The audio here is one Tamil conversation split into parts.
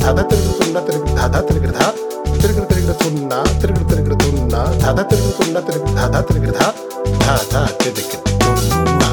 தத திருகு துண்ண திருகு தத திருகிறதா திருகிற திருகிற துண்ணா திருகிற திருகிற துண்ணா தத திருகு துண்ண திருகு தத திருகிறதா தாதா திருக்கு துண்ணா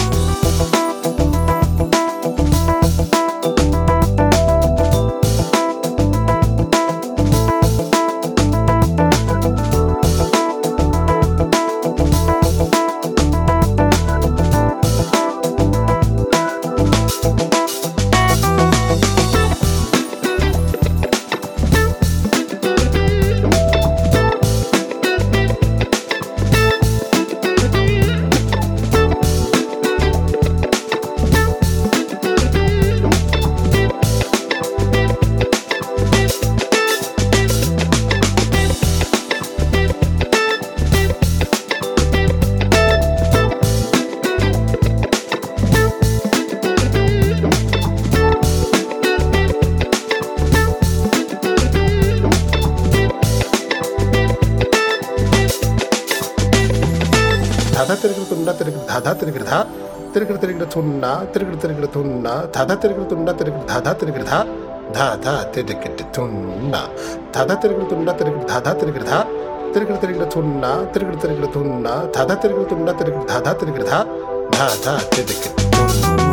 தத திருகிற துண்ணா திருகு ததா திருகிறதா திருகிற திருகிற துண்ணா திருகிற திருகிற துண்ணா தத திருகிற துண்ணா திருகு ததா திருகிறதா தாதா திடுக்கிட்டு துண்ணா தத திருகிற துண்ணா திருகு ததா திருகிறதா திருகிற திருகிற துண்ணா திருகிற திருகிற துண்ணா தத திருகிற துண்ணா திருகு ததா திருகிறதா தாதா திடுக்கிட்டு துண்ணா